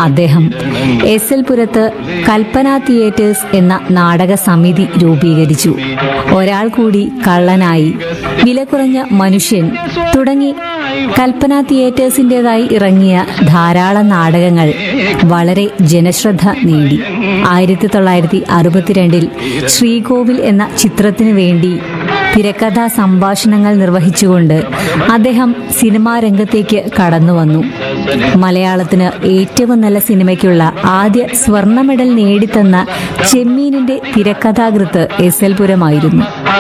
അദ്ദേഹം S L പുരത്ത് കൽപ്പന theatres എന്ന നാടക സമിതി രൂപീകരിച്ചു ഒരാൾ കൂടി കള്ളനായി വില കുറഞ്ഞ മനുഷ്യൻ തുടങ്ങി കൽപ്പന തിയേറ്റേഴ്സിൻ്റെതായി ഇറങ്ങിയ ധാരാളം നാടകങ്ങൾ വളരെ ജനശ്രദ്ധ നേടി ആയിരത്തി തൊള്ളായിരത്തി അറുപത്തിരണ്ടിൽ ശ്രീകോവിൽ എന്ന ചിത്രത്തിനു വേണ്ടി തിരക്കഥാ സംഭാഷണങ്ങൾ നിർവഹിച്ചുകൊണ്ട് അദ്ദേഹം സിനിമാ രംഗത്തേക്ക് കടന്നു വന്നു മലയാളത്തിന് ഏറ്റവും നല്ല സിനിമയ്ക്കുള്ള ആദ്യ സ്വർണ്ണ മെഡൽ നേടിത്തന്ന ചെമ്മീനിന്റെ തിരക്കഥാകൃത്ത് എസ് എൽ പുരമായിരുന്നു